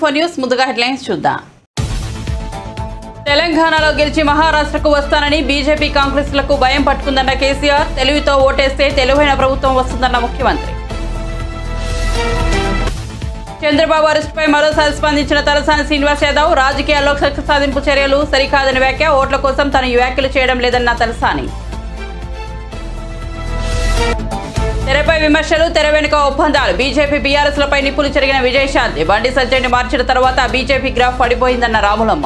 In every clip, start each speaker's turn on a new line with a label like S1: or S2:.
S1: four news ముందుగా headlines చూద్దాం తెలంగాణలో గెలిచి మహారాష్ట్రకు వస్తానని బీజేపీ కాంగ్రెస్లకు భయం పట్టుకుందన్న కేసీఆర్ తెలివితో ఓటేస్తే తెలివైన ప్రభుత్వం వస్తుందన్న ముఖ్యమంత్రి చంద్రబాబు అరెస్టుపై మరోసారి స్పందించిన తలసాని శ్రీనివాస్ యాదవ్ రాజకీయాల్లో కక్ష సాధింపు చర్యలు సరికాదని వ్యాఖ్య ఓట్ల కోసం తను ఈ వ్యాఖ్యలు చేయడం లేదన్న తలసాని తెరపై విమర్శలు తెర వెనుక ఒప్పందాలు బీజేపీ బీఆర్ఎస్ లపై నిప్పులు చెరిగిన విజయశాంతి బండి సంజయ్ని మార్చిన తర్వాత బీజేపీ గ్రాఫ్ పడిపోయిందన్న రాములమ్మ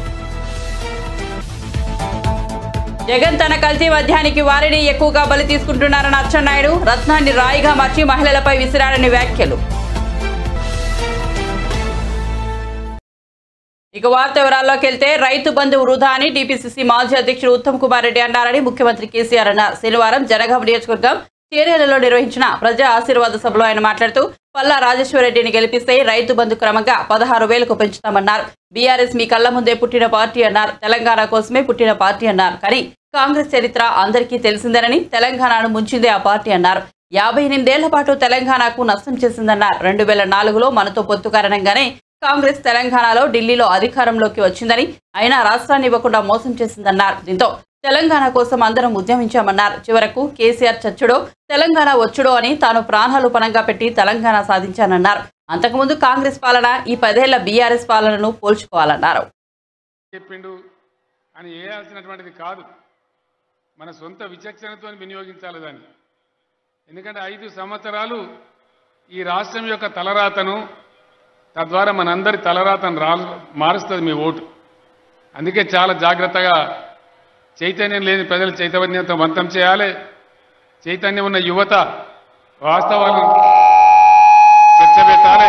S1: జగన్ తన కల్తీ మద్యానికి వారిని ఎక్కువగా బలి తీసుకుంటున్నారన్న అచ్చెన్నాయుడు రత్నాన్ని రాయిగా మార్చి మహిళలపై విసిరాడని వ్యాఖ్యలు ఇక వార్త వివరాల్లోకి వెళ్తే రైతు బంధు వృధా అని టీపీసీసీ మాజీ అధ్యక్షుడు ఉత్తమ్ కుమార్ రెడ్డి అన్నారని ముఖ్యమంత్రి కేసీఆర్ అన్నారు శనివారం జనగాం నియోజకవర్గం చేరేలలో నిర్వహించిన ప్రజా ఆశీర్వాద సభలో ఆయన మాట్లాడుతూ పల్లా రాజేశ్వరరెడ్డిని గెలిపిస్తే రైతు బంధు క్రమంగా పదహారు వేలకు పెంచుతామన్నారు బీఆర్ఎస్ మీ కళ్ళ ముందే పుట్టిన పార్టీ అన్నారు తెలంగాణ కోసమే పుట్టిన పార్టీ అన్నారు కానీ కాంగ్రెస్ చరిత్ర అందరికీ తెలిసిందేనని తెలంగాణను ముంచిందే ఆ పార్టీ అన్నారు యాభై ఎనిమిదేళ్ల పాటు తెలంగాణకు నష్టం చేసిందన్నారు రెండు వేల నాలుగులో మనతో పొత్తు కారణంగానే కాంగ్రెస్ తెలంగాణలో ఢిల్లీలో అధికారంలోకి వచ్చిందని అయినా రాష్ట్రాన్ని ఇవ్వకుండా మోసం చేసిందన్నారు దీంతో తెలంగాణ కోసం అందరం ఉద్యమించామన్నారు చివరకు కేసీఆర్ చచ్చుడో తెలంగాణ వచ్చుడో అని తాను ప్రాణాలు పణంగా పెట్టి తెలంగాణ సాధించానన్నారు అంతకుముందు కాంగ్రెస్ పాలన ఈ పదేళ్ల బీఆర్ఎస్ పాలనను పోల్చుకోవాలన్నారు
S2: చెప్పిండు అని వేయాల్సినటువంటిది కాదు మన సొంత విచక్షణతో వినియోగించాలి దాన్ని ఎందుకంటే ఐదు సంవత్సరాలు ఈ రాష్ట్రం యొక్క తలరాతను తద్వారా మనందరి తలరాతను రా మారుస్తుంది మీ ఓటు అందుకే చాలా జాగ్రత్తగా చైతన్యం లేని ప్రజల చైతన్యవంతం చేయాలి చైతన్యం ఉన్న యువత వాస్తవాలను చర్చ పెట్టాలి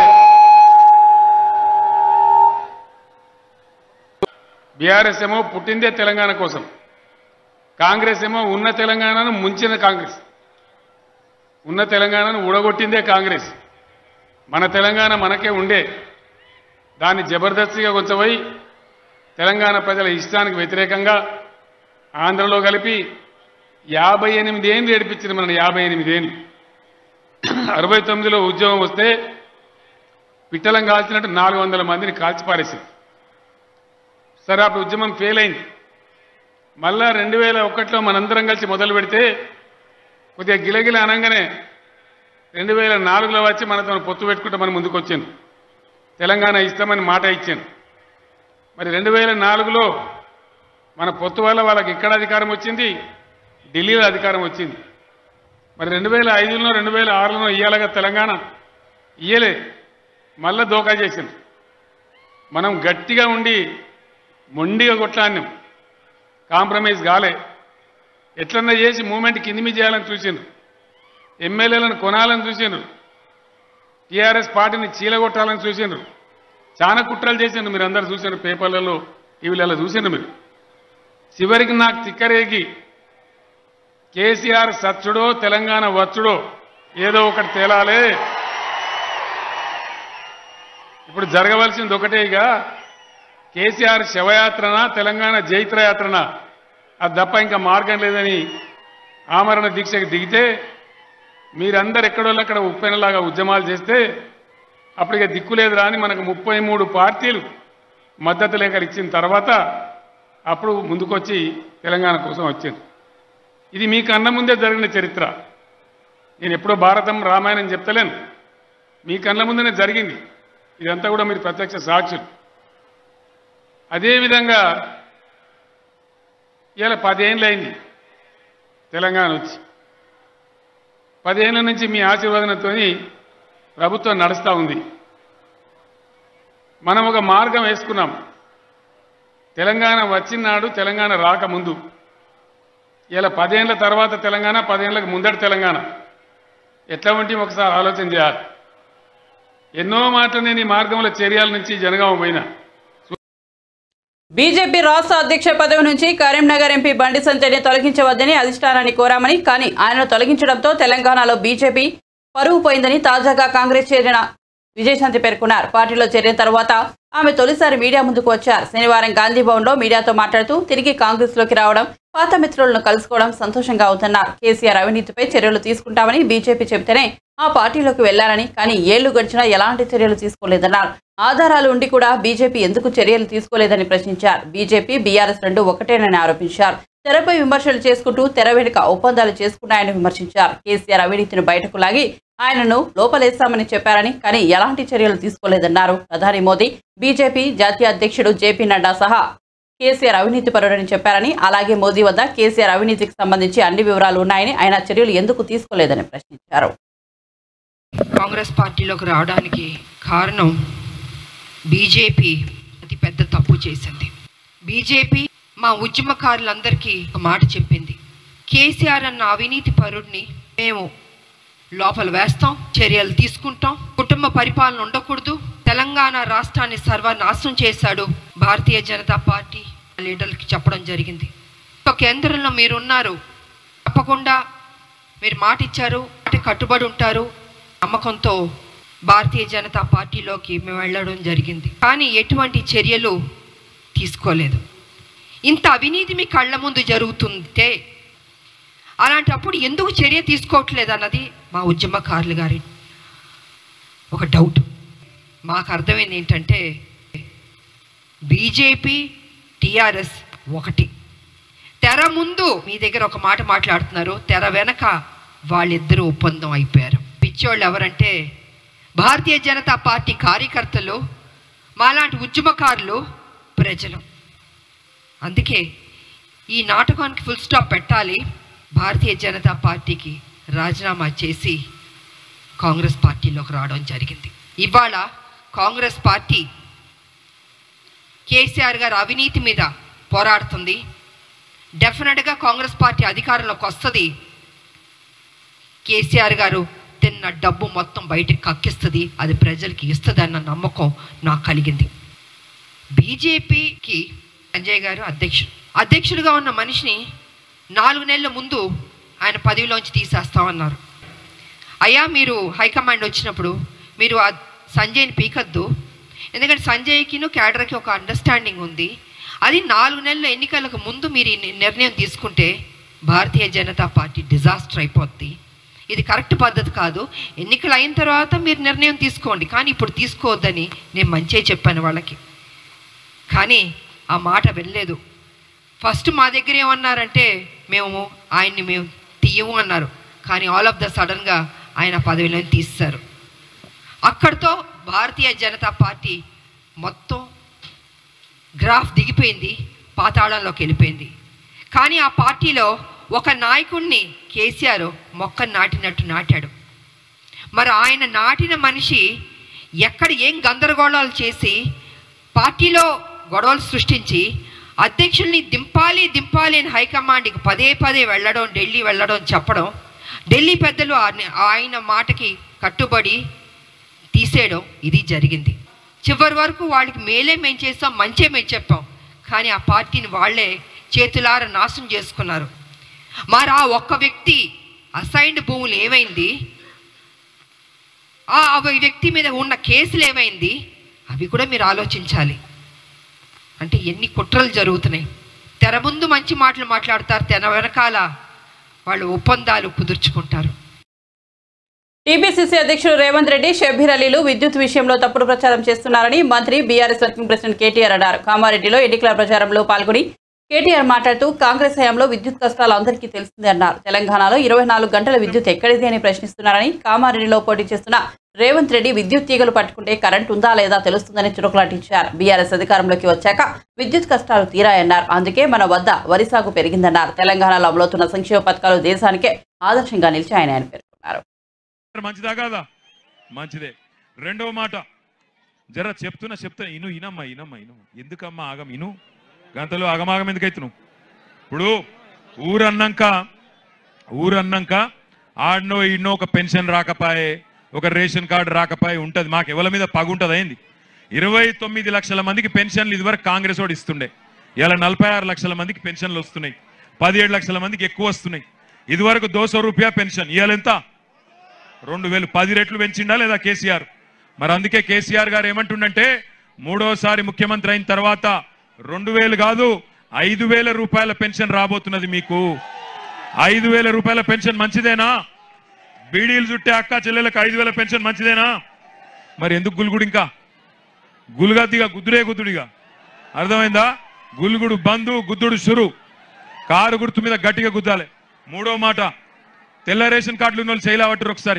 S2: బీఆర్ఎస్ ఏమో పుట్టిందే తెలంగాణ కోసం కాంగ్రెస్ ఏమో ఉన్న తెలంగాణను ముంచిన కాంగ్రెస్ ఉన్న తెలంగాణను ఊడగొట్టిందే కాంగ్రెస్ మన తెలంగాణ మనకే ఉండే దాన్ని జబర్దస్తిగా కొంచెపోయి తెలంగాణ ప్రజల ఇష్టానికి వ్యతిరేకంగా ఆంధ్రలో కలిపి యాభై ఎనిమిది ఏళ్ళు ఏడిపించింది మన యాభై ఎనిమిది ఏళ్ళు అరవై తొమ్మిదిలో ఉద్యోగం వస్తే పిట్టలం కాల్చినట్టు నాలుగు వందల మందిని కాల్చిపారేసింది సరే అప్పుడు ఉద్యమం ఫెయిల్ అయింది మళ్ళా రెండు వేల ఒకటిలో మనందరం కలిసి మొదలు పెడితే కొద్దిగా గిలగిల అనగానే రెండు వేల నాలుగులో వచ్చి మనతో పొత్తు పెట్టుకుంటే మనం ముందుకు వచ్చాను తెలంగాణ ఇస్తామని మాట ఇచ్చాను మరి రెండు వేల నాలుగులో మన పొత్తు వల్ల వాళ్ళకి ఇక్కడ అధికారం వచ్చింది ఢిల్లీలో అధికారం వచ్చింది మరి రెండు వేల ఐదులో రెండు వేల ఆరులో ఇయ్యాలగా తెలంగాణ ఇయ్యలే మళ్ళా దోకా చేసింది మనం గట్టిగా ఉండి మొండిగా కొట్లాడినాం కాంప్రమైజ్ కాలే ఎట్లన్నా చేసి మూమెంట్ కింది మీద చేయాలని చూసిండ్రు ఎమ్మెల్యేలను కొనాలని చూసిండ్రు టీఆర్ఎస్ పార్టీని చీలగొట్టాలని చూసిండ్రు చాలా కుట్రలు చేసిండ్రు మీరు అందరు చూసిండ్రు పేపర్లలో టీవీలలో చూసిండ్రు మీరు చివరికి నాకు తిక్కరేగి కేసీఆర్ సచ్చుడో తెలంగాణ వచ్చుడో ఏదో ఒకటి తేలాలే ఇప్పుడు జరగవలసింది ఒకటే ఇక కేసీఆర్ శవయాత్రన తెలంగాణ జైత్రయాత్రన అది తప్ప ఇంకా మార్గం లేదని ఆమరణ దీక్షకు దిగితే మీరందరు ఎక్కడోళ్ళు అక్కడ ఉప్పెనలాగా ఉద్యమాలు చేస్తే అప్పుడు ఇక దిక్కు లేదురా అని మనకు ముప్పై మూడు పార్టీలు మద్దతు లేఖలు ఇచ్చిన తర్వాత అప్పుడు ముందుకొచ్చి తెలంగాణ కోసం వచ్చింది ఇది మీ కన్న ముందే జరిగిన చరిత్ర నేను ఎప్పుడో భారతం రామాయణం చెప్తలేను మీ కళ్ళ ముందనే జరిగింది ఇదంతా కూడా మీరు ప్రత్యక్ష సాక్షులు అదేవిధంగా ఇలా పదేళ్ళు అయింది తెలంగాణ వచ్చి పదేళ్ల నుంచి మీ ఆశీర్వాదంతో ప్రభుత్వం నడుస్తూ ఉంది మనం ఒక మార్గం వేసుకున్నాం తెలంగాణ వచ్చినాడు తెలంగాణ రాకముందు ఇలా పదేళ్ల తర్వాత తెలంగాణ పదేళ్లకు ముందటి తెలంగాణ ఎట్లా ఉంటే ఒకసారి ఆలోచన చేయాలి ఎన్నో మాటలు నేను ఈ మార్గంలో చర్యల నుంచి జనగామ పోయినా
S1: బీజేపీ రాష్ట్ర అధ్యక్ష పదవి నుంచి కరీంనగర్ ఎంపీ బండి సంజయ్ని తొలగించవద్దని అధిష్టానాన్ని కోరామని కానీ ఆయనను తొలగించడంతో తెలంగాణలో బీజేపీ పరువు పోయిందని తాజాగా కాంగ్రెస్ చేరిన విజయశాంతి పేర్కొన్నారు పార్టీలో చేరిన తర్వాత ఆమె తొలిసారి మీడియా ముందుకు వచ్చారు శనివారం గాంధీ భవన్లో మీడియాతో మాట్లాడుతూ తిరిగి కాంగ్రెస్ లోకి రావడం పాత మిత్రులను కలుసుకోవడం సంతోషంగా ఉందన్నారు కేసీఆర్ అవినీతిపై చర్యలు తీసుకుంటామని బీజేపీ చెబితేనే ఆ పార్టీలోకి వెళ్లారని కానీ ఏళ్లు గడిచినా ఎలాంటి చర్యలు తీసుకోలేదన్నారు ఆధారాలు ఉండి కూడా బీజేపీ ఎందుకు చర్యలు తీసుకోలేదని ప్రశ్నించారు బీజేపీ బీఆర్ఎస్ రెండు ఒకటేనని ఆరోపించారు తెరపై విమర్శలు చేసుకుంటూ తెర వెనుక ఒప్పందాలు చేసుకున్నాయని విమర్శించారు కేసీఆర్ అవినీతిని బయటకు లాగి ఆయనను లోపలేస్తామని చెప్పారని కానీ ఎలాంటి చర్యలు తీసుకోలేదన్నారు ప్రధాని మోదీ బీజేపీ జాతీయ అధ్యక్షుడు జేపీ నడ్డా సహా కేసీఆర్ అవినీతి పరుడని చెప్పారని అలాగే మోదీ వద్ద కేసీఆర్ అవినీతికి సంబంధించి అన్ని వివరాలు ఉన్నాయని ఆయన చర్యలు ఎందుకు తీసుకోలేదని ప్రశ్నించారు
S3: కాంగ్రెస్ పార్టీలోకి రావడానికి కారణం బీజేపీ అతి పెద్ద తప్పు చేసింది బీజేపీ మా ఉద్యమకారులందరికీ ఒక మాట చెప్పింది కేసీఆర్ అన్న అవినీతి పరుడిని మేము లోపల వేస్తాం చర్యలు తీసుకుంటాం కుటుంబ పరిపాలన ఉండకూడదు తెలంగాణ రాష్ట్రాన్ని సర్వనాశనం చేశాడు భారతీయ జనతా పార్టీ లీడర్లకి చెప్పడం జరిగింది ఒక కేంద్రంలో మీరున్నారు తప్పకుండా మీరు మాట ఇచ్చారు మాట కట్టుబడి ఉంటారు నమ్మకంతో భారతీయ జనతా పార్టీలోకి మేము వెళ్ళడం జరిగింది కానీ ఎటువంటి చర్యలు తీసుకోలేదు ఇంత అవినీతి మీ కళ్ళ ముందు జరుగుతుంటే అలాంటప్పుడు ఎందుకు చర్య తీసుకోవట్లేదు అన్నది మా ఉద్యమకారులు గారి ఒక డౌట్ మాకు అర్థమైంది ఏంటంటే బీజేపీ టీఆర్ఎస్ ఒకటి తెర ముందు మీ దగ్గర ఒక మాట మాట్లాడుతున్నారు తెర వెనక వాళ్ళిద్దరూ ఒప్పందం అయిపోయారు పిచ్చోళ్ళు ఎవరంటే భారతీయ జనతా పార్టీ కార్యకర్తలు మాలాంటి ఉద్యమకారులు ప్రజలు అందుకే ఈ నాటకానికి ఫుల్ స్టాప్ పెట్టాలి భారతీయ జనతా పార్టీకి రాజీనామా చేసి కాంగ్రెస్ పార్టీలోకి రావడం జరిగింది ఇవాళ కాంగ్రెస్ పార్టీ కేసీఆర్ గారు అవినీతి మీద పోరాడుతుంది డెఫినెట్గా కాంగ్రెస్ పార్టీ అధికారంలోకి వస్తుంది కేసీఆర్ గారు తిన్న డబ్బు మొత్తం బయటకు కక్కిస్తుంది అది ప్రజలకి ఇస్తుంది అన్న నమ్మకం నాకు కలిగింది బీజేపీకి సంజయ్ గారు అధ్యక్షుడు అధ్యక్షుడిగా ఉన్న మనిషిని నాలుగు నెలల ముందు ఆయన పదవిలోంచి తీసేస్తామన్నారు అయ్యా మీరు హైకమాండ్ వచ్చినప్పుడు మీరు ఆ సంజయ్ని పీకద్దు ఎందుకంటే సంజయ్కిను క్యాడర్కి ఒక అండర్స్టాండింగ్ ఉంది అది నాలుగు నెలల ఎన్నికలకు ముందు మీరు ఈ నిర్ణయం తీసుకుంటే భారతీయ జనతా పార్టీ డిజాస్టర్ అయిపోద్ది ఇది కరెక్ట్ పద్ధతి కాదు ఎన్నికలు అయిన తర్వాత మీరు నిర్ణయం తీసుకోండి కానీ ఇప్పుడు తీసుకోవద్దని నేను మంచిగా చెప్పాను వాళ్ళకి కానీ ఆ మాట వెళ్ళలేదు ఫస్ట్ మా దగ్గర ఏమన్నారంటే మేము ఆయన్ని మేము తీయము అన్నారు కానీ ఆల్ ఆఫ్ ద సడన్గా ఆయన పదవిలో తీస్తారు అక్కడితో భారతీయ జనతా పార్టీ మొత్తం గ్రాఫ్ దిగిపోయింది పాతాళంలోకి వెళ్ళిపోయింది కానీ ఆ పార్టీలో ఒక నాయకుడిని కేసీఆర్ మొక్క నాటినట్టు నాటాడు మరి ఆయన నాటిన మనిషి ఎక్కడ ఏం గందరగోళాలు చేసి పార్టీలో గొడవలు సృష్టించి అధ్యక్షుల్ని దింపాలి దింపాలి అని హైకమాండ్కి పదే పదే వెళ్ళడం ఢిల్లీ వెళ్ళడం చెప్పడం ఢిల్లీ పెద్దలు ఆయన- ఆయన మాటకి కట్టుబడి తీసేయడం ఇది జరిగింది చివరి వరకు వాళ్ళకి మేలే మేము చేస్తాం మంచే మేము చెప్పాం కానీ ఆ పార్టీని వాళ్ళే చేతులార నాశనం చేసుకున్నారు మరి ఆ ఒక్క వ్యక్తి అసైన్డ్ భూములు ఏమైంది ఆ ఆ వ్యక్తి మీద ఉన్న కేసులు ఏమైంది అవి కూడా మీరు ఆలోచించాలి అంటే ఎన్ని కుట్రలు జరుగుతున్నాయి తెర ముందు మంచి మాటలు మాట్లాడతారు తెర వెనకాల వాళ్ళు ఒప్పందాలు కుదుర్చుకుంటారు
S1: టీపీసీసీ అధ్యక్షుడు రేవంత్ రెడ్డి షబ్బీర్ అలీలు విద్యుత్ విషయంలో తప్పుడు ప్రచారం చేస్తున్నారని మంత్రి బీఆర్ఎస్ వర్కింగ్ ప్రెసిడెంట్ కేటీఆర్ అన్నారు కామారెడ్డిలో ఎన్నికల ప్రచారంలో పాల్గొని కేటీఆర్ మాట్లాడుతూ కాంగ్రెస్ హయాంలో విద్యుత్ కష్టాలు అందరికీ తెలిసిందే అన్నారు తెలంగాణలో ఇరవై నాలుగు గంటల విద్యుత్ ఎక్కడిది అని ప్రశ్నిస్తున్నారని కామారెడ్డిలో పోటీ చేస్తున్న రేవంత్ రెడ్డి విద్యుత్ తీగలు పట్టుకుంటే కరెంట్ ఉందా లేదా తెలుస్తుందని చురుకులాటించారు బీఆర్ఎస్ అధికారంలోకి వచ్చాక విద్యుత్ కష్టాలు తీరాయన్నారు అందుకే మన వద్ద వరి సాగు పెరిగిందన్నారు తెలంగాణలో అమలవుతున్న సంక్షేమ పథకాలు దేశానికే ఆదర్శంగా నిలిచాయని ఆయన పేర్కొన్నారు
S4: మంచిదా కాదా మంచిదే రెండవ మాట జర చెప్తున్నా చెప్తా ఇను ఇనమ్మా ఇనమ్మా ఇను ఎందుకమ్మా ఆగం ఇను గంతలో ఆగమాగం ఎందుకైతున్నావు ఇప్పుడు ఊరన్నాక ఊరన్నాక ఆడనో ఈడనో ఒక పెన్షన్ రాకపాయే ఒక రేషన్ కార్డు రాకపాయే ఉంటది మాకు ఎవరి మీద పగుంటది అయింది ఇరవై తొమ్మిది లక్షల మందికి పెన్షన్లు ఇదివరకు కాంగ్రెస్ వాడు ఇస్తుండే ఇలా నలభై ఆరు లక్షల మందికి పెన్షన్లు వస్తున్నాయి పదిహేడు లక్షల మందికి ఎక్కువ వస్తున్నాయి ఇదివరకు దోసో రూపాయ పెన్షన్ ఇవాళ ఎంత రెండు వేలు పది రెట్లు పెంచిండా లేదా కేసీఆర్ మరి అందుకే కేసీఆర్ గారు ఏమంటుండంటే మూడోసారి ముఖ్యమంత్రి అయిన తర్వాత రెండు వేలు కాదు ఐదు వేల రూపాయల పెన్షన్ రాబోతున్నది మీకు ఐదు వేల రూపాయల పెన్షన్ మంచిదేనా బీడీలు చుట్టే అక్క చెల్లెలకు ఐదు వేల పెన్షన్ మంచిదేనా మరి ఎందుకు గుల్గుడు ఇంకా గుల్గద్దిగా గుద్దుడే గుద్దుడిగా అర్థమైందా గుల్గుడు బంధు గుద్దుడు షురు కారు గుర్తు మీద గట్టిగా గుద్దాలి మూడో మాట తెల్ల రేషన్ కార్డులు ఉన్న వాళ్ళు చేయలేవట్టారు ఒకసారి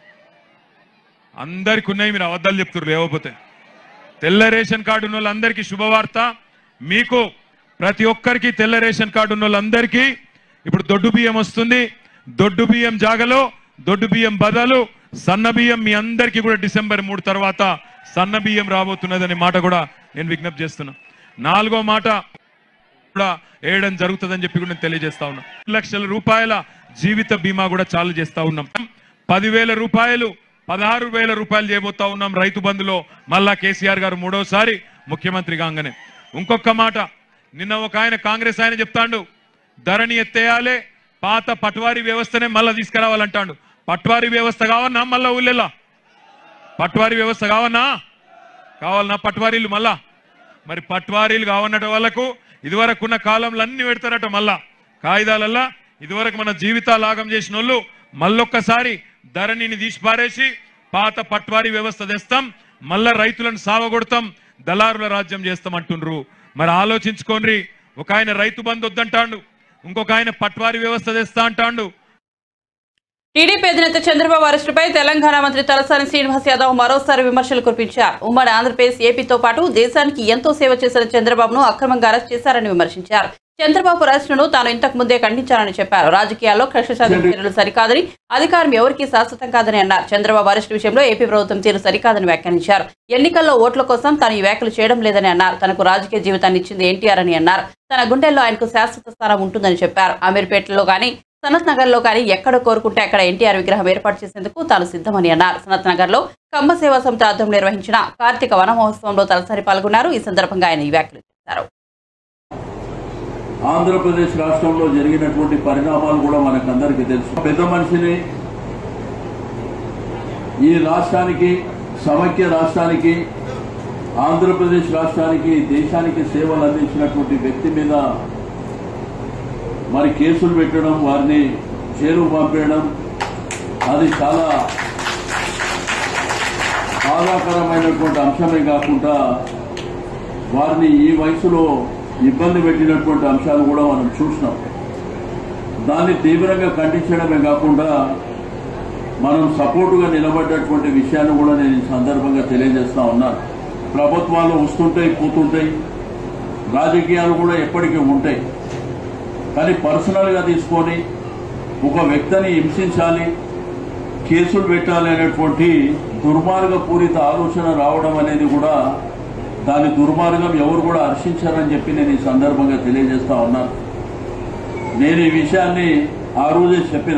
S4: అందరికి ఉన్నాయి మీరు అబద్ధాలు చెప్తున్నారు లేకపోతే తెల్ల రేషన్ కార్డు ఉన్న వాళ్ళందరికీ శుభవార్త మీకు ప్రతి ఒక్కరికి తెల్ల రేషన్ కార్డు ఉన్న వాళ్ళందరికీ ఇప్పుడు దొడ్డు బియ్యం వస్తుంది దొడ్డు బియ్యం జాగలో దొడ్డు బియ్యం బదలు సన్న బియ్యం మీ అందరికీ కూడా డిసెంబర్ మూడు తర్వాత సన్న బియ్యం రాబోతున్నదనే మాట కూడా నేను విజ్ఞప్తి చేస్తున్నా నాలుగో మాట కూడా వేయడం జరుగుతుందని చెప్పి కూడా నేను తెలియజేస్తా ఉన్నా లక్షల రూపాయల జీవిత బీమా కూడా చాలు చేస్తా ఉన్నాం పదివేల రూపాయలు పదహారు వేల రూపాయలు చేయబోతా ఉన్నాం రైతు బంధులో మళ్ళా కేసీఆర్ గారు మూడోసారి ముఖ్యమంత్రి కాగానే ఇంకొక మాట నిన్న ఒక ఆయన కాంగ్రెస్ ఆయన చెప్తాండు ధరణి ఎత్తేయాలి పాత పట్వారీ వ్యవస్థనే మళ్ళా తీసుకురావాలంటాడు పట్వారీ వ్యవస్థ కావన్నా మళ్ళా ఊళ్ళెలా పట్వారీ వ్యవస్థ కావన్నా కావాలన్నా పట్వారీలు మళ్ళా మరి పట్వారీలు కావన్నట వాళ్ళకు ఇదివరకు ఉన్న కాలంలో అన్ని పెడతారట మళ్ళా కాగితాలల్లా ఇదివరకు మన జీవితాలు ఆగం చేసిన వాళ్ళు మళ్ళొక్కసారి ధరణిని తీసి పారేసి పాత పట్వారీ వ్యవస్థ తెస్తాం మళ్ళా రైతులను సావగొడతాం దళారుల రాజ్యం చేస్తాం అంటుండ్రు మరి ఆలోచించుకోండి ఒక ఆయన రైతు బంధు వద్దంటాండు ఇంకొక ఆయన పట్వారీ వ్యవస్థ తెస్తా అంటాండు
S1: టీడీపీ అధినేత చంద్రబాబు అరెస్టుపై తెలంగాణ మంత్రి తలసాని శ్రీనివాస్ యాదవ్ మరోసారి విమర్శలు కురిపించారు ఉమ్మడి ఆంధ్రప్రదేశ్ ఏపీతో పాటు దేశానికి ఎంతో సేవ చేసిన చంద్రబాబును అక్రమంగా అరెస్ట్ చేశారని విమర్శించారు చంద్రబాబు అరెస్టును తాను ఇంతకు ముందే ఖండించానని చెప్పారు రాజకీయాల్లో కక్ష సాధింపు చర్యలు సరికాదని అధికారం ఎవరికీ శాశ్వతం కాదని అన్నారు చంద్రబాబు అరెస్టు విషయంలో ఏపీ ప్రభుత్వం తీరు సరికాదని వ్యాఖ్యానించారు ఎన్నికల్లో ఓట్ల కోసం తాను ఈ వ్యాఖ్యలు చేయడం లేదని అన్నారు తనకు రాజకీయ జీవితాన్ని ఇచ్చింది ఎన్టీఆర్ అని అన్నారు తన గుండెల్లో ఆయనకు శాశ్వత స్థానం ఉంటుందని చెప్పారు అమీర్పేటలో కానీ సనత్ నగర్ లో కానీ ఎక్కడ కోరుకుంటే అక్కడ ఎన్టీఆర్ విగ్రహం ఏర్పాటు చేసేందుకు తాను సిద్ధమని అన్నారు సనత్ నగర్ లో కమ్మ సేవా సమితి ఆధ్వర్యంలో నిర్వహించిన కార్తీక వన మహోత్సవంలో తలసారి పాల్గొన్నారు ఈ సందర్భంగా ఆయన ఈ వ్యాఖ్యలు చేశారు
S5: ఆంధ్రప్రదేశ్ రాష్ట్రంలో జరిగినటువంటి పరిణామాలు కూడా మనకందరికీ తెలుసు పెద్ద మనిషిని ఈ రాష్ట్రానికి సమైక్య రాష్ట్రానికి ఆంధ్రప్రదేశ్ రాష్ట్రానికి దేశానికి సేవలు అందించినటువంటి వ్యక్తి మీద మరి కేసులు పెట్టడం వారిని జైలు పంపేయడం అది చాలా బాధాకరమైనటువంటి అంశమే కాకుండా వారిని ఈ వయసులో ఇబ్బంది పెట్టినటువంటి అంశాలు కూడా మనం చూసినాం దాన్ని తీవ్రంగా ఖండించడమే కాకుండా మనం సపోర్టుగా నిలబడ్డటువంటి విషయాన్ని కూడా నేను ఈ సందర్భంగా తెలియజేస్తా ఉన్నాను ప్రభుత్వాలు వస్తుంటాయి పోతుంటాయి రాజకీయాలు కూడా ఎప్పటికీ ఉంటాయి కానీ పర్సనల్గా తీసుకొని ఒక వ్యక్తిని హింసించాలి కేసులు పెట్టాలి అనేటువంటి దుర్మార్గపూరిత ఆలోచన రావడం అనేది కూడా దాని దుర్మార్గం ఎవరు కూడా హర్షించారని చెప్పి నేను ఈ సందర్భంగా తెలియజేస్తా ఉన్నాను నేను ఈ విషయాన్ని ఆ రోజే చెప్పిన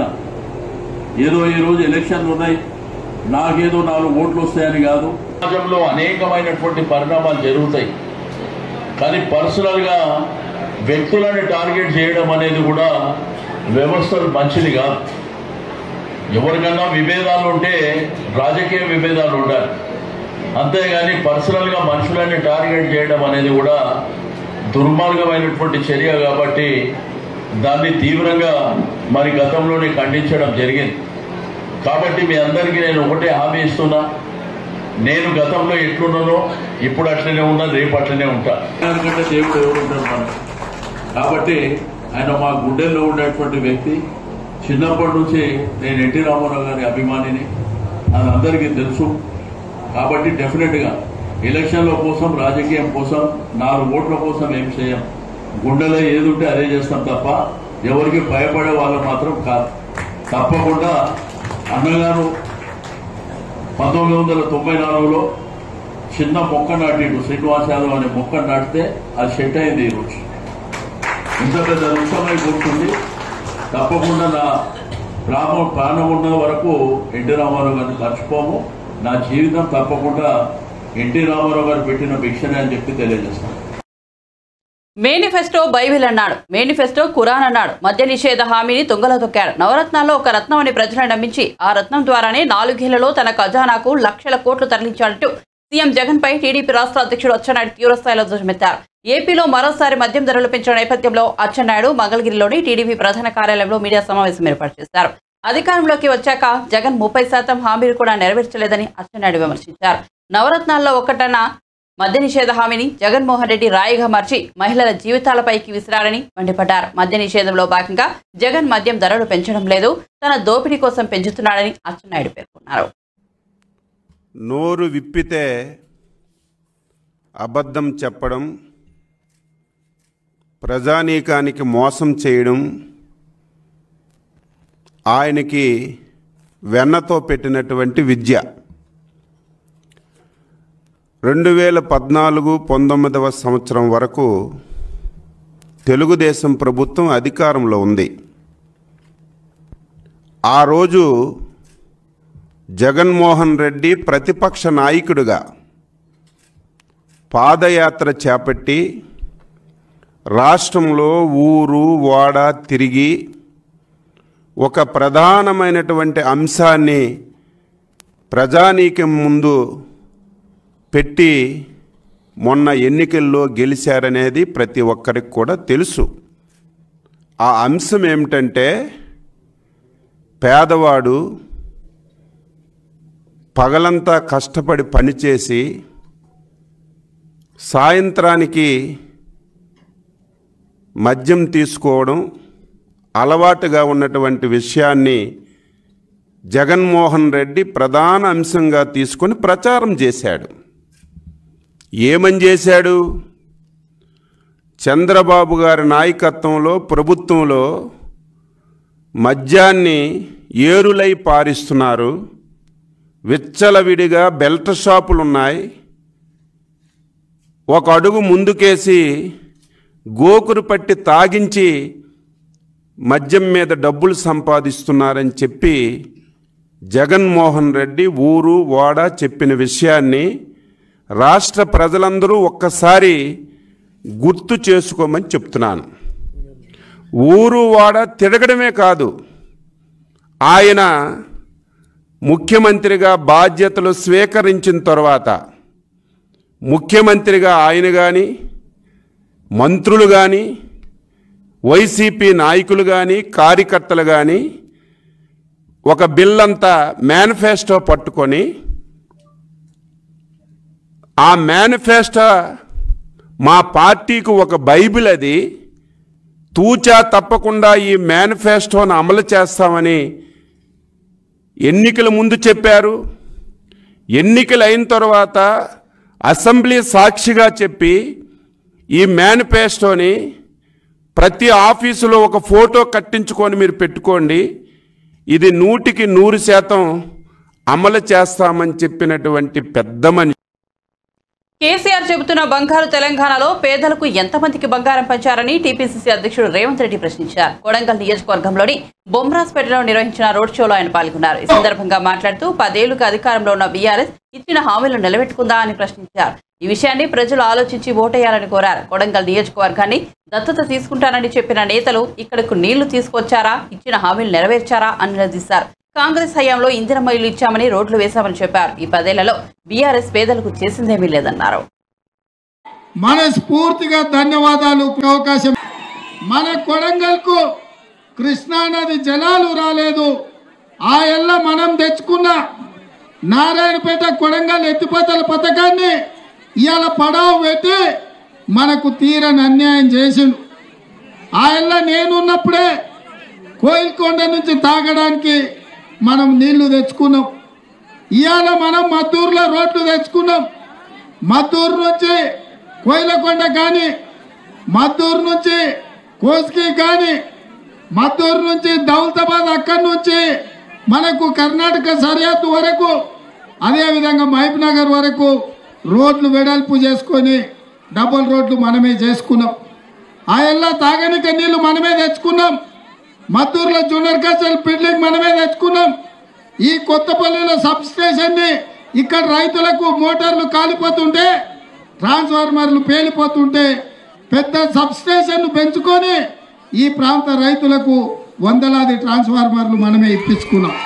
S5: ఏదో ఈ రోజు ఎలక్షన్లు ఉన్నాయి నాకేదో నాలుగు ఓట్లు వస్తాయని కాదు సమాజంలో అనేకమైనటువంటి పరిణామాలు జరుగుతాయి కానీ పర్సనల్ గా వ్యక్తులని టార్గెట్ చేయడం అనేది కూడా వ్యవస్థలు మంచిది కాదు ఎవరికన్నా విభేదాలు ఉంటే రాజకీయ విభేదాలు ఉండాలి అంతేగాని పర్సనల్ గా మనుషులని టార్గెట్ చేయడం అనేది కూడా దుర్మార్గమైనటువంటి చర్య కాబట్టి దాన్ని తీవ్రంగా మరి గతంలోనే ఖండించడం జరిగింది కాబట్టి మీ అందరికీ నేను ఒకటే హామీ ఇస్తున్నా నేను గతంలో ఎట్లున్నానో ఇప్పుడు అట్లనే ఉన్నా రేపు అట్లనే ఉంటా ఎందుకంటే దేవుడు ఎవరు ఉంటారు మనకు కాబట్టి ఆయన మా గుండెల్లో ఉండేటువంటి వ్యక్తి చిన్నప్పటి నుంచి నేను ఎన్టీ రామారావు గారి అభిమానిని అది అందరికీ తెలుసు కాబట్టి డెఫినెట్ గా ఎలక్షన్ల కోసం రాజకీయం కోసం నాలుగు ఓట్ల కోసం ఏం చేయం గుండెలో ఏది ఉంటే అదే చేస్తాం తప్ప ఎవరికి భయపడే వాళ్ళు మాత్రం కాదు తప్పకుండా అన్నగారు పంతొమ్మిది వందల తొంభై నాలుగులో చిన్న మొక్క నాటిండు శ్రీనివాస్ యాదవ్ అనే మొక్క నాటితే అది సెట్ అయింది ఈరోజు ఇంత పెద్ద వృక్షమై కూర్చుంది తప్పకుండా నా ప్రాణం ప్రాణం ఉన్న వరకు ఎన్టీ రామారావు గారిని మర్చిపోము నా జీవితం తప్పకుండా ఎన్టీ రామారావు గారు పెట్టిన భిక్షనే అని చెప్పి తెలియజేస్తాను
S1: మేనిఫెస్టో బైబిల్ అన్నాడు మేనిఫెస్టో ఖురాన్ అన్నాడు మద్య నిషేధ హామీని తుంగలో తొక్కాడు నవరత్నాల్లో ఒక రత్నం అని ప్రజలను నమ్మించి ఆ రత్నం ద్వారానే నాలుగేళ్లలో తన ఖజానాకు లక్షల కోట్లు తరలించాడంటూ సీఎం జగన్ పై టీడీపీ రాష్ట్ర అధ్యక్షుడు అచ్చెన్నాయుడు తీవ్రస్థాయిలో ధ్వజమెత్తారు ఏపీలో మరోసారి మద్యం ధరలు పెంచిన నేపథ్యంలో అచ్చెన్నాయుడు మంగళగిరిలోని టీడీపీ ప్రధాన కార్యాలయంలో మీడియా సమావేశం ఏర్పాటు చేశారు అధికారంలోకి వచ్చాక జగన్ ముప్పై శాతం హామీలు కూడా నెరవేర్చలేదని అచ్చెన్నాయుడు విమర్శించారు నవరత్నాల్లో ఒకటన్న మద్య నిషేధ హామీని జగన్మోహన్ రెడ్డి రాయిగా మార్చి మహిళల జీవితాలపైకి విసిరారని మండిపడ్డారు మద్య నిషేధంలో భాగంగా జగన్ మద్యం ధరలు పెంచడం లేదు తన దోపిడీ కోసం పెంచుతున్నాడని అచ్చెన్నాయుడు పేర్కొన్నారు
S6: నోరు విప్పితే అబద్ధం చెప్పడం ప్రజానీకానికి మోసం చేయడం ఆయనకి వెన్నతో పెట్టినటువంటి విద్య రెండు వేల పద్నాలుగు పంతొమ్మిదవ సంవత్సరం వరకు తెలుగుదేశం ప్రభుత్వం అధికారంలో ఉంది ఆ రోజు జగన్మోహన్ రెడ్డి ప్రతిపక్ష నాయకుడిగా పాదయాత్ర చేపట్టి రాష్ట్రంలో ఊరు వాడ తిరిగి ఒక ప్రధానమైనటువంటి అంశాన్ని ప్రజానీకం ముందు పెట్టి మొన్న ఎన్నికల్లో గెలిచారనేది ప్రతి ఒక్కరికి కూడా తెలుసు ఆ అంశం ఏమిటంటే పేదవాడు పగలంతా కష్టపడి పనిచేసి సాయంత్రానికి మద్యం తీసుకోవడం అలవాటుగా ఉన్నటువంటి విషయాన్ని జగన్మోహన్ రెడ్డి ప్రధాన అంశంగా తీసుకొని ప్రచారం చేశాడు ఏమని చేశాడు చంద్రబాబు గారి నాయకత్వంలో ప్రభుత్వంలో మద్యాన్ని ఏరులై పారిస్తున్నారు విచ్చలవిడిగా బెల్ట్ షాపులు ఉన్నాయి ఒక అడుగు ముందుకేసి గోకురు పట్టి తాగించి మద్యం మీద డబ్బులు సంపాదిస్తున్నారని చెప్పి జగన్మోహన్ రెడ్డి ఊరు వాడ చెప్పిన విషయాన్ని రాష్ట్ర ప్రజలందరూ ఒక్కసారి గుర్తు చేసుకోమని చెప్తున్నాను ఊరు వాడ తిరగడమే కాదు ఆయన ముఖ్యమంత్రిగా బాధ్యతలు స్వీకరించిన తర్వాత ముఖ్యమంత్రిగా ఆయన కానీ మంత్రులు కానీ వైసీపీ నాయకులు కానీ కార్యకర్తలు కానీ ఒక బిల్లంతా మేనిఫెస్టో పట్టుకొని ఆ మేనిఫెస్టో మా పార్టీకి ఒక బైబిల్ అది తూచా తప్పకుండా ఈ మేనిఫెస్టోను అమలు చేస్తామని ఎన్నికల ముందు చెప్పారు ఎన్నికలు అయిన తర్వాత అసెంబ్లీ సాక్షిగా చెప్పి ఈ మేనిఫెస్టోని ప్రతి ఆఫీసులో ఒక ఫోటో కట్టించుకొని మీరు పెట్టుకోండి ఇది నూటికి నూరు శాతం అమలు చేస్తామని చెప్పినటువంటి పెద్ద మనిషి
S1: కేసీఆర్ చెబుతున్న బంగారు తెలంగాణలో పేదలకు ఎంతమందికి బంగారం పంచారని టీపీసీసీ అధ్యక్షుడు రేవంత్ రెడ్డి ప్రశ్నించారు కొడంగల్ నియోజకవర్గంలోని బొమ్రాస్పేటలో నిర్వహించిన రోడ్ షోలో ఆయన పాల్గొన్నారు ఈ సందర్భంగా మాట్లాడుతూ పదేళ్లుగా అధికారంలో ఉన్న బీఆర్ఎస్ ఇచ్చిన హామీలు నిలబెట్టుకుందా అని ప్రశ్నించారు ఈ విషయాన్ని ప్రజలు ఆలోచించి ఓటేయాలని కోరారు కొడంగల్ నియోజకవర్గాన్ని దత్తత తీసుకుంటానని చెప్పిన నేతలు ఇక్కడకు నీళ్లు తీసుకొచ్చారా ఇచ్చిన హామీలు నెరవేర్చారా అని నిలదీశారు కాంగ్రెస్ హయాంలో ఇందిరమ్మ ఇల్లు ఇచ్చామని రోడ్లు వేశామని చెప్పారు ఈ పదేళ్లలో బీఆర్ఎస్ పేదలకు చేసిందేమీ లేదన్నారు
S7: మనస్ఫూర్తిగా ధన్యవాదాలు అవకాశం మన కొడంగల్కు కృష్ణానది జలాలు రాలేదు ఆ ఎల్ల మనం తెచ్చుకున్న నారాయణపేట కొడంగల్ ఎత్తిపోతల పథకాన్ని ఇవాళ పడావు పెట్టి మనకు తీరని అన్యాయం చేసిండు ఆ ఎల్ల నేనున్నప్పుడే కోయిల్కొండ నుంచి తాగడానికి మనం నీళ్లు తెచ్చుకున్నాం ఇవాళ మనం మద్దూరులో రోడ్లు తెచ్చుకున్నాం మద్దూరు నుంచి కోయిలకొండ కానీ మద్దూరు నుంచి కోస్కి కానీ మద్దూరు నుంచి దౌలతాబాద్ అక్కడి నుంచి మనకు కర్ణాటక సరిహద్దు వరకు అదేవిధంగా మహబూబ్ నగర్ వరకు రోడ్లు వెడల్పు చేసుకొని డబుల్ రోడ్లు మనమే చేసుకున్నాం ఆ ఎల్లా తాగనిక నీళ్లు మనమే తెచ్చుకున్నాం మద్దూరులో జూనియర్ కల్చరల్ బిల్డింగ్ మనమే తెచ్చుకున్నాం ఈ కొత్తపల్లిలో సబ్ స్టేషన్ ని ఇక్కడ రైతులకు మోటార్లు కాలిపోతుంటే ట్రాన్స్ఫార్మర్లు పేలిపోతుంటే పెద్ద సబ్ స్టేషన్ పెంచుకొని ఈ ప్రాంత రైతులకు వందలాది ట్రాన్స్ఫార్మర్లు మనమే ఇప్పించుకున్నాం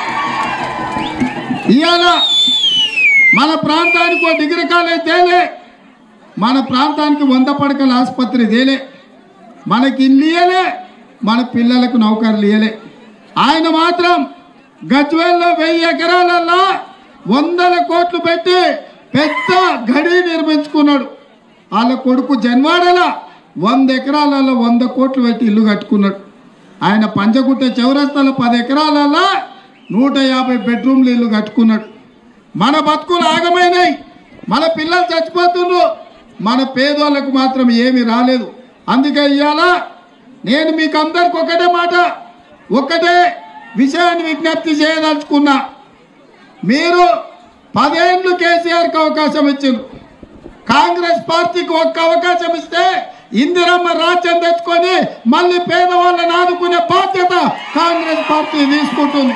S7: ఇవాళ మన ప్రాంతానికి ఓ డిగ్రీ కాలేజ్ తేలే మన ప్రాంతానికి వంద పడకల ఆసుపత్రి తేలే మనకి ఇల్లు ఇయ్యలే మన పిల్లలకు నౌకర్లు ఇయ్యలే ఆయన మాత్రం గజ్వేల్లో వెయ్యి ఎకరాలల్లా వందల కోట్లు పెట్టి పెద్ద గడి నిర్మించుకున్నాడు వాళ్ళ కొడుకు జన్వాడల వంద ఎకరాలలో వంద కోట్లు పెట్టి ఇల్లు కట్టుకున్నాడు ఆయన పంచగుట్ట చౌరస్తాలో పది ఎకరాలలో నూట యాభై బెడ్రూమ్లు ఇల్లు కట్టుకున్నాడు మన బతుకులు ఆగమైనాయి మన పిల్లలు చచ్చిపోతున్నారు మన పేదోళ్ళకు మాత్రం ఏమీ రాలేదు అందుకే ఇవాళ నేను మీకు అందరికి ఒకటే మాట ఒకటే విషయాన్ని విజ్ఞప్తి చేయదలుచుకున్నా మీరు పదేళ్ళు కేసీఆర్కి అవకాశం ఇచ్చింది కాంగ్రెస్ పార్టీకి ఒక్క అవకాశం ఇస్తే ఇందిరమ్మ రాజ్యం తెచ్చుకొని మళ్ళీ పేదవాళ్ళని ఆదుకునే బాధ్యత కాంగ్రెస్ పార్టీ తీసుకుంటుంది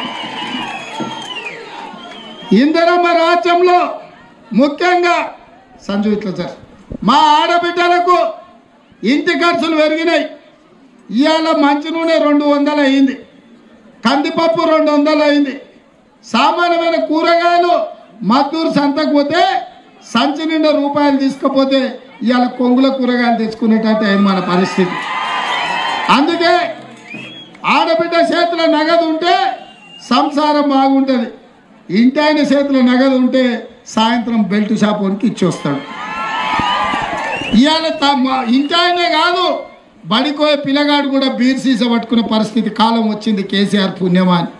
S7: ఇందిరమ్మ రాజ్యంలో ముఖ్యంగా సంజు ఇట్లా సార్ మా ఆడబిడ్డలకు ఇంటి ఖర్చులు పెరిగినాయి ఇవాళ మంచి నూనె రెండు వందలు అయింది కందిపప్పు రెండు వందలు అయింది సామాన్యమైన కూరగాయలు మద్దూరు సంతకు పోతే సంచి నిండా రూపాయలు తీసుకపోతే ఇవాళ కొంగుల కూరగాయలు తెచ్చుకునేటట్టు అయింది మన పరిస్థితి అందుకే ఆడబిడ్డ చేతిలో నగదు ఉంటే సంసారం బాగుంటుంది ఇంటి ఆయన చేతిలో నగదు ఉంటే సాయంత్రం బెల్ట్ షాప్ వనికి ఇచ్చొస్తాడు ఇవాళ తమ ఇంటి ఆయనే కాదు బడికోయే పిల్లగాడు కూడా బీర్ సీస పట్టుకునే పరిస్థితి కాలం వచ్చింది కేసీఆర్ పుణ్యమా అని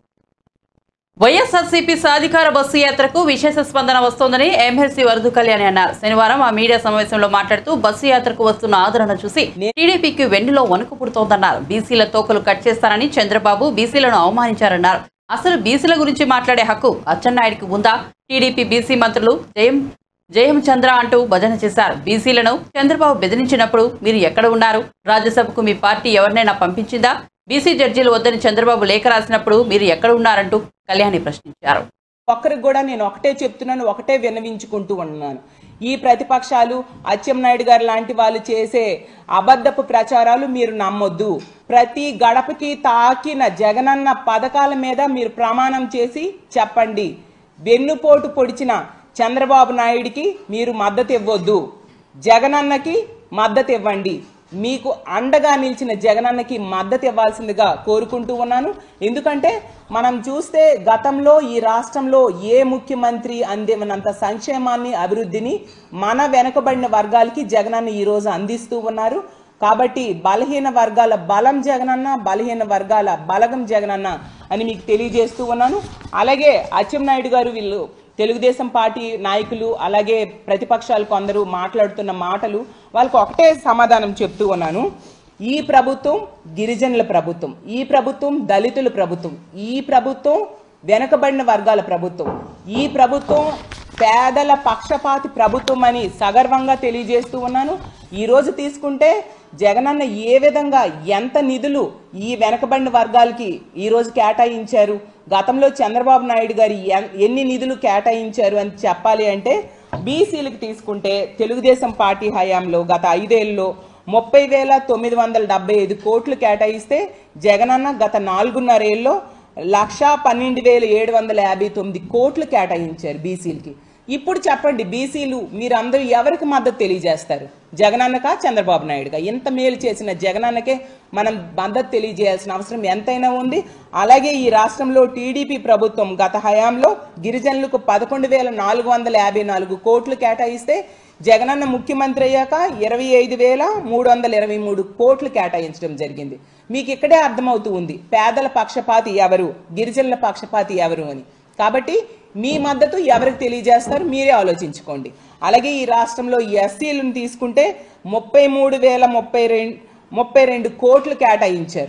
S1: వైఎస్ఆర్సీపీ సాధికార బస్సు యాత్రకు విశేష స్పందన వస్తోందని ఎమ్మెల్సీ వరదు కళ్యాణి అన్నారు శనివారం ఆ మీడియా సమావేశంలో మాట్లాడుతూ బస్సు యాత్రకు వస్తున్న ఆదరణ చూసి టీడీపీకి వెన్నులో వణుకు పుడుతోందన్నారు బీసీల తోకలు కట్ చేస్తారని చంద్రబాబు బీసీలను అవమానించారన్నారు అసలు బీసీల గురించి మాట్లాడే హక్కు అచ్చెన్నాయుడికి ఉందా టీడీపీ బీసీ మంత్రులు జయం జయం చంద్ర అంటూ భజన చేశారు బీసీలను చంద్రబాబు బెదిరించినప్పుడు మీరు ఎక్కడ ఉన్నారు రాజ్యసభకు మీ పార్టీ ఎవరినైనా పంపించిందా బీసీ జడ్జీలు వద్దని చంద్రబాబు లేఖ రాసినప్పుడు మీరు ఎక్కడ ఉన్నారంటూ కళ్యాణి ప్రశ్నించారు
S8: ఒక్కరికి కూడా నేను ఒకటే చెప్తున్నాను ఒకటే విన్నవించుకుంటూ ఉన్నాను ఈ ప్రతిపక్షాలు అచ్చెన్నాయుడు గారు లాంటి వాళ్ళు చేసే అబద్ధపు ప్రచారాలు మీరు నమ్మొద్దు ప్రతి గడపకి తాకిన జగనన్న పథకాల మీద మీరు ప్రమాణం చేసి చెప్పండి వెన్నుపోటు పొడిచిన చంద్రబాబు నాయుడికి మీరు మద్దతు ఇవ్వద్దు జగనన్నకి మద్దతు ఇవ్వండి మీకు అండగా నిలిచిన జగనన్నకి మద్దతు ఇవ్వాల్సిందిగా కోరుకుంటూ ఉన్నాను ఎందుకంటే మనం చూస్తే గతంలో ఈ రాష్ట్రంలో ఏ ముఖ్యమంత్రి అందివనంత సంక్షేమాన్ని అభివృద్ధిని మన వెనుకబడిన వర్గాలకి జగనన్న ఈరోజు అందిస్తూ ఉన్నారు కాబట్టి బలహీన వర్గాల బలం జగనన్న బలహీన వర్గాల బలగం జగనన్న అని మీకు తెలియజేస్తూ ఉన్నాను అలాగే అచ్చెన్నాయుడు గారు వీళ్ళు తెలుగుదేశం పార్టీ నాయకులు అలాగే ప్రతిపక్షాలు కొందరు మాట్లాడుతున్న మాటలు వాళ్ళకి ఒకటే సమాధానం చెప్తూ ఉన్నాను ఈ ప్రభుత్వం గిరిజనుల ప్రభుత్వం ఈ ప్రభుత్వం దళితుల ప్రభుత్వం ఈ ప్రభుత్వం వెనుకబడిన వర్గాల ప్రభుత్వం ఈ ప్రభుత్వం పేదల పక్షపాతి ప్రభుత్వం అని సగర్వంగా తెలియజేస్తూ ఉన్నాను ఈ రోజు తీసుకుంటే జగనన్న ఏ విధంగా ఎంత నిధులు ఈ వెనకబడిన వర్గాలకి ఈ రోజు కేటాయించారు గతంలో చంద్రబాబు నాయుడు గారు ఎన్- ఎన్ని నిధులు కేటాయించారు అని చెప్పాలి అంటే బీసీలకు తీసుకుంటే తెలుగుదేశం పార్టీ హయాంలో గత ఐదేళ్లలో ముప్పై వేల తొమ్మిది వందల డెబ్బై ఐదు కోట్లు కేటాయిస్తే జగనన్న గత నాలుగున్నరేళ్ళలో లక్షా పన్నెండు వేల ఏడు వందల యాభై తొమ్మిది కోట్లు కేటాయించారు బీసీలకి ఇప్పుడు చెప్పండి బీసీలు మీరందరూ ఎవరికి మద్దతు తెలియజేస్తారు జగనన్నకా చంద్రబాబు నాయుడుగా ఇంత మేలు చేసిన జగనన్నకే మనం మద్దతు తెలియజేయాల్సిన అవసరం ఎంతైనా ఉంది అలాగే ఈ రాష్ట్రంలో టీడీపీ ప్రభుత్వం గత హయాంలో గిరిజనులకు పదకొండు వేల నాలుగు వందల యాభై నాలుగు కోట్లు కేటాయిస్తే జగనన్న ముఖ్యమంత్రి అయ్యాక ఇరవై ఐదు వేల మూడు వందల ఇరవై మూడు కోట్లు కేటాయించడం జరిగింది మీకు ఇక్కడే అర్థమవుతూ ఉంది పేదల పక్షపాతి ఎవరు గిరిజనుల పక్షపాతి ఎవరు అని కాబట్టి మీ మద్దతు ఎవరికి తెలియజేస్తారు మీరే ఆలోచించుకోండి అలాగే ఈ రాష్ట్రంలో ఎస్సీలను తీసుకుంటే ముప్పై మూడు వేల ముప్పై రెండు ముప్పై రెండు కోట్లు కేటాయించారు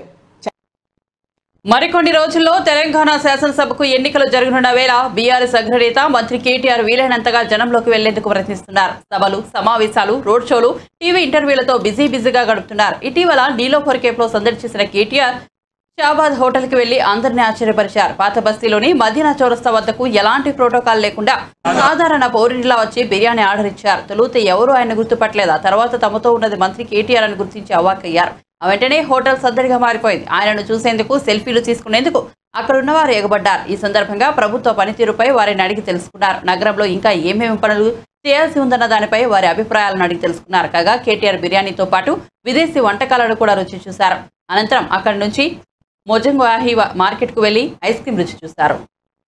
S1: మరికొన్ని రోజుల్లో తెలంగాణ శాసనసభకు ఎన్నికలు జరగనున్న వేళ బీఆర్ఎస్ అగ్రనేత మంత్రి కేటీఆర్ వీలైనంతగా జనంలోకి వెళ్లేందుకు ప్రయత్నిస్తున్నారు సభలు సమావేశాలు రోడ్ షోలు టీవీ ఇంటర్వ్యూలతో బిజీ బిజీగా గడుపుతున్నారు ఇటీవల నీలోఫర్ కేఫ్లో సందడి చేసిన కేటీఆర్ షాబాద్ హోటల్కి వెళ్లి అందరినీ ఆశ్చర్యపరిచారు పాత బస్తీలోని మదీనా చౌరస్తా వద్దకు ఎలాంటి ప్రోటోకాల్ లేకుండా సాధారణ పౌరునిలా వచ్చి బిర్యానీ ఆర్డర్ ఇచ్చారు తొలుత ఎవరూ ఆయన గుర్తుపట్టలేదు ఆ తర్వాత తమతో ఉన్నది మంత్రి కేటీఆర్ అని గుర్తించి అవాక్కయ్యారు ఆ వెంటనే హోటల్ సద్దడిగా మారిపోయింది ఆయనను చూసేందుకు సెల్ఫీలు తీసుకునేందుకు అక్కడ ఉన్నవారు ఎగబడ్డారు ఈ సందర్భంగా ప్రభుత్వ పనితీరుపై వారిని అడిగి తెలుసుకున్నారు నగరంలో ఇంకా ఏమేమి పనులు చేయాల్సి ఉందన్న దానిపై వారి అభిప్రాయాలను అడిగి తెలుసుకున్నారు కాగా కేటీఆర్ బిర్యానీతో పాటు విదేశీ వంటకాలను కూడా రుచి చూశారు అనంతరం అక్కడి నుంచి మొజంగాహి మార్కెట్కు వెళ్లి ఐస్ క్రీం రుచి చూశారు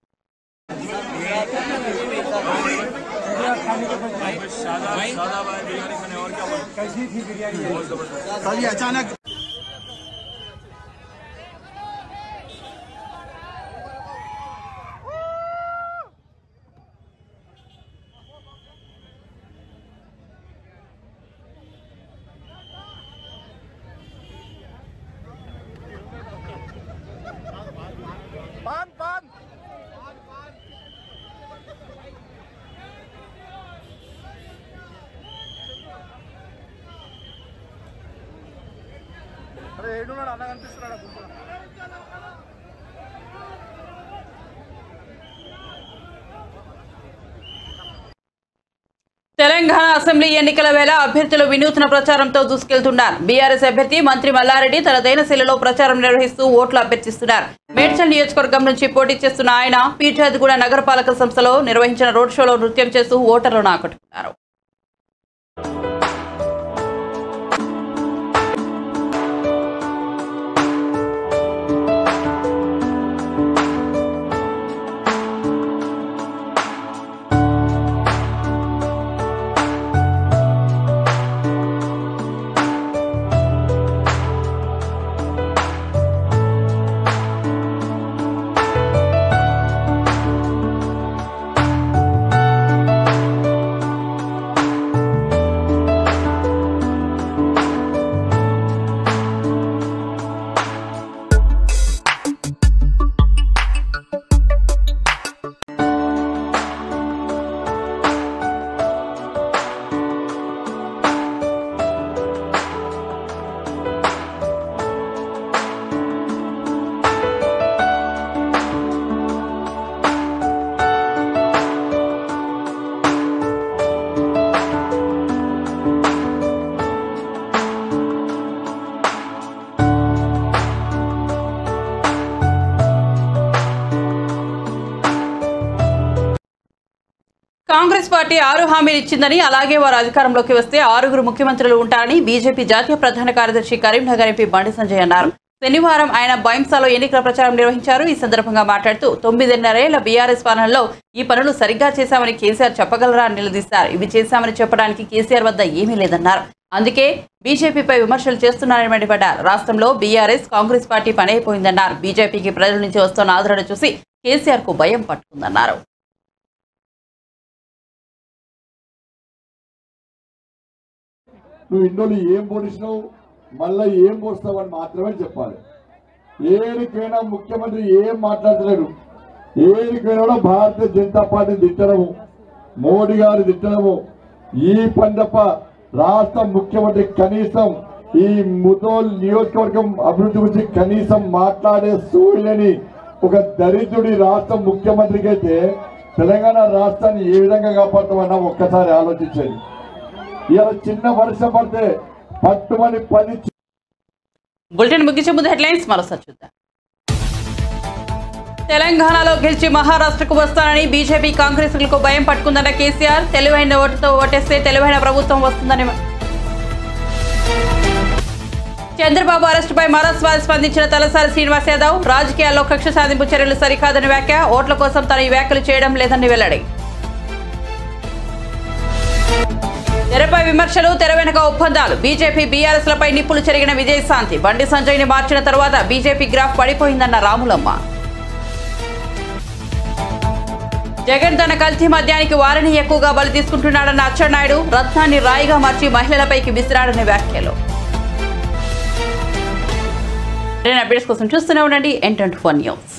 S1: తెలంగాణ అసెంబ్లీ ఎన్నికల వేళ అభ్యర్థులు వినూత్న ప్రచారంతో దూసుకెళ్తున్నారు బీఆర్ఎస్ అభ్యర్థి మంత్రి మల్లారెడ్డి తన దైనశైలిలో ప్రచారం నిర్వహిస్తూ ఓట్లు అభ్యర్థిస్తున్నారు మేడ్చల్ నియోజకవర్గం నుంచి పోటీ చేస్తున్న ఆయన పీఠాదిగూడ నగరపాలక సంస్థలో నిర్వహించిన రోడ్ షోలో నృత్యం చేస్తూ ఓటర్లను ఆకట్టుకున్నారు కాంగ్రెస్ పార్టీ ఆరు హామీలు ఇచ్చిందని అలాగే వారు అధికారంలోకి వస్తే ఆరుగురు ముఖ్యమంత్రులు ఉంటారని బీజేపీ జాతీయ ప్రధాన కార్యదర్శి కరీంనగర్ ఎంపీ బండి సంజయ్ అన్నారు శనివారం ఆయన బైంసాలో ఎన్నికల ప్రచారం నిర్వహించారు ఈ సందర్భంగా మాట్లాడుతూ తొమ్మిదిన్నరేళ్ల బీఆర్ఎస్ పాలనలో ఈ పనులు సరిగ్గా చేశామని కేసీఆర్ చెప్పగలరా అని నిలదీశారు ఇవి చేశామని చెప్పడానికి కేసీఆర్ వద్ద ఏమీ లేదన్నారు అందుకే బీజేపీపై విమర్శలు చేస్తున్నారని మండిపడ్డారు రాష్ట్రంలో బీఆర్ఎస్ కాంగ్రెస్ పార్టీ పనైపోయిందన్నారు బీజేపీకి ప్రజల నుంచి వస్తున్న ఆదరణ చూసి కేసీఆర్ కు భయం పట్టుకుందన్నారు
S9: నువ్వు ఇన్నోళ్ళు ఏం పోనిసినావు మళ్ళీ ఏం పోస్తావు అని మాత్రమే చెప్పాలి ఏడికైనా ముఖ్యమంత్రి ఏం మాట్లాడలేడు ఏడికైనా కూడా భారతీయ జనతా పార్టీ తిట్టడము మోడీ గారు తిట్టడము ఈ పండప రాష్ట్ర ముఖ్యమంత్రి కనీసం ఈ ముతోల్ నియోజకవర్గం అభివృద్ధి గురించి కనీసం మాట్లాడే సూర్యులని ఒక దరిద్రుడి రాష్ట్ర ముఖ్యమంత్రికి అయితే తెలంగాణ రాష్ట్రాన్ని ఏ విధంగా కాపాడుతామన్నా ఒక్కసారి ఆలోచించండి ఇలా చిన్న వర్షం పడితే పట్టుమని పది
S1: బులెటిన్ ముగించే ముందు హెడ్లైన్స్ మరోసారి చూద్దాం తెలంగాణలో గెలిచి మహారాష్ట్రకు వస్తానని బీజేపీ కాంగ్రెస్లకు భయం పట్టుకుందన్న కేసీఆర్ తెలివైన ఓటుతో ఓటేస్తే తెలివైన ప్రభుత్వం వస్తుందని చంద్రబాబు అరెస్టుపై మరోసారి స్పందించిన తలసారి శ్రీనివాస్ యాదవ్ రాజకీయాల్లో కక్ష సాధింపు చర్యలు సరికాదని వ్యాఖ్య ఓట్ల కోసం తన ఈ వ్యాఖ్యలు చేయడం లేదని వెల్లడి తెరపై విమర్శలు తెర వెనుక ఒప్పందాలు బీజేపీ బీఆర్ఎస్ లపై నిప్పులు చెరిగిన విజయశాంతి బండి సంజయ్ ని మార్చిన తరువాత బీజేపీ గ్రాఫ్ పడిపోయిందన్న రాములమ్మ జగన్ తన కల్తీ మద్యానికి వారిని ఎక్కువగా బలి తీసుకుంటున్నాడన్న అచ్చెన్నాయుడు రత్నాన్ని రాయిగా మార్చి మహిళలపైకి విసిరాడని వ్యాఖ్యలు అప్డేట్స్ కోసం చూస్తూనే ఉండండి ఎన్ ట్వంటీ ఫోర్ న్యూస్